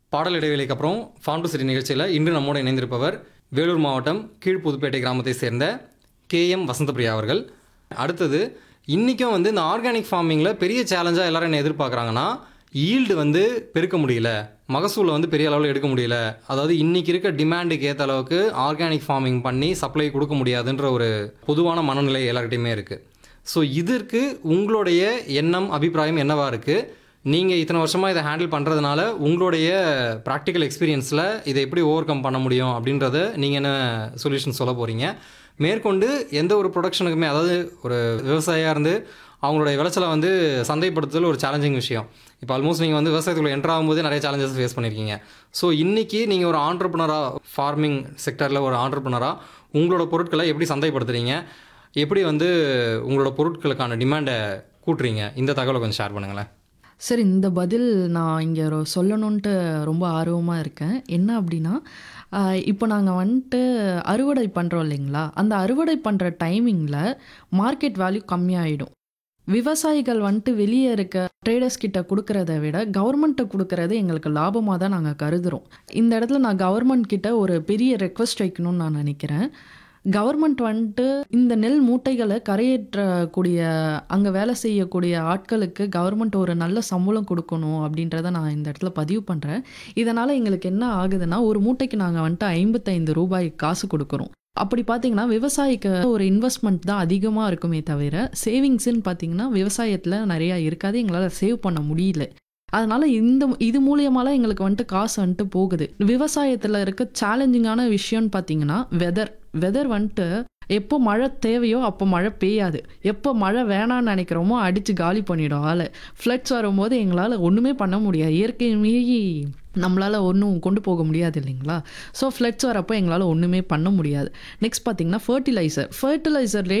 பாடல் இடைவேளைக்கு அப்புறம் ஃபார்ம் டு சிட்டி நிகழ்ச்சியில் இன்று நம்மோடு இணைந்திருப்பவர் வேலூர் மாவட்டம் கீழ்ப்புதுப்பேட்டை கிராமத்தை சேர்ந்த கே எம் வசந்தபிரியா அவர்கள் அடுத்தது இன்றைக்கும் வந்து இந்த ஆர்கானிக் ஃபார்மிங்கில் பெரிய சேலஞ்சாக எல்லாரும் என்ன எதிர்பார்க்குறாங்கன்னா ஈல்டு வந்து பெருக்க முடியல மகசூலை வந்து பெரிய அளவில் எடுக்க முடியல அதாவது இன்றைக்கி இருக்க டிமாண்டுக்கு ஏற்ற அளவுக்கு ஆர்கானிக் ஃபார்மிங் பண்ணி சப்ளை கொடுக்க முடியாதுன்ற ஒரு பொதுவான மனநிலை எல்லார்கிட்டையுமே இருக்குது ஸோ இதற்கு உங்களுடைய எண்ணம் அபிப்பிராயம் என்னவா இருக்குது நீங்கள் இத்தனை வருஷமாக இதை ஹேண்டில் பண்ணுறதுனால உங்களுடைய ப்ராக்டிக்கல் எக்ஸ்பீரியன்ஸில் இதை எப்படி ஓவர் கம் பண்ண முடியும் அப்படின்றத நீங்கள் என்ன சொல்யூஷன் சொல்ல போகிறீங்க மேற்கொண்டு எந்த ஒரு ப்ரொடக்ஷனுக்குமே அதாவது ஒரு விவசாயியாக இருந்து அவங்களுடைய விளைச்சலை வந்து சந்தைப்படுத்துதல் ஒரு சேலஞ்சிங் விஷயம் இப்போ ஆல்மோஸ்ட் நீங்கள் வந்து விவசாயத்துக்குள்ள என்ட்ரு ஆகும்போதே நிறைய சேலஞ்சஸ் ஃபேஸ் பண்ணியிருக்கீங்க ஸோ இன்றைக்கி நீங்கள் ஒரு ஆண்டர்பனராக ஃபார்மிங் செக்டரில் ஒரு ஆண்டர்பனராக உங்களோட பொருட்களை எப்படி சந்தைப்படுத்துறீங்க எப்படி வந்து உங்களோட பொருட்களுக்கான டிமாண்டை கூட்டுறீங்க இந்த தகவலை கொஞ்சம் ஷேர் பண்ணுங்களேன் சார் இந்த பதில் நான் இங்கே சொல்லணுன்ட்டு ரொம்ப ஆர்வமாக இருக்கேன் என்ன அப்படின்னா ஆஹ் இப்போ நாங்கள் வந்துட்டு அறுவடை பண்ணுறோம் இல்லைங்களா அந்த அறுவடை பண்ணுற டைமிங்கில் மார்க்கெட் வேல்யூ கம்மியாயிடும் விவசாயிகள் வந்துட்டு வெளியே இருக்க ட்ரேடர்ஸ் கிட்ட கொடுக்கறத விட கவர்மெண்ட்டை கொடுக்கறது எங்களுக்கு லாபமாக தான் நாங்கள் கருதுகிறோம் இந்த இடத்துல நான் கவர்மெண்ட் கிட்ட ஒரு பெரிய ரெக்வஸ்ட் வைக்கணும்னு நான் நினைக்கிறேன் கவர்மெண்ட் வந்துட்டு இந்த நெல் மூட்டைகளை கரையேற்றக்கூடிய அங்கே வேலை செய்யக்கூடிய ஆட்களுக்கு கவர்மெண்ட் ஒரு நல்ல சம்பளம் கொடுக்கணும் அப்படின்றத நான் இந்த இடத்துல பதிவு பண்ணுறேன் இதனால் எங்களுக்கு என்ன ஆகுதுன்னா ஒரு மூட்டைக்கு நாங்கள் வந்துட்டு ஐம்பத்தைந்து ரூபாய் காசு கொடுக்குறோம் அப்படி பார்த்தீங்கன்னா விவசாயிக்கு ஒரு இன்வெஸ்ட்மெண்ட் தான் அதிகமாக இருக்குமே தவிர சேவிங்ஸ்ன்னு பார்த்தீங்கன்னா விவசாயத்தில் நிறையா இருக்காது எங்களால் சேவ் பண்ண முடியல அதனால இந்த இது மூலியமாலாம் எங்களுக்கு வந்துட்டு காசு வந்துட்டு போகுது விவசாயத்தில் இருக்க சேலஞ்சிங்கான விஷயம்னு பார்த்தீங்கன்னா வெதர் வெதர் வந்துட்டு எப்போ மழை தேவையோ அப்போ மழை பெய்யாது எப்போ மழை வேணாம்னு நினைக்கிறோமோ அடித்து காலி பண்ணிடும் ஆளை ஃப்ளட்ஸ் வரும்போது எங்களால் ஒன்றுமே பண்ண முடியாது இயற்கை மீறி நம்மளால் ஒன்றும் கொண்டு போக முடியாது இல்லைங்களா ஸோ ஃப்ளட்ஸ் வரப்போ எங்களால் ஒன்றுமே பண்ண முடியாது நெக்ஸ்ட் பார்த்தீங்கன்னா ஃபர்டிலைசர் ஃபர்டிலைசர் ரேட்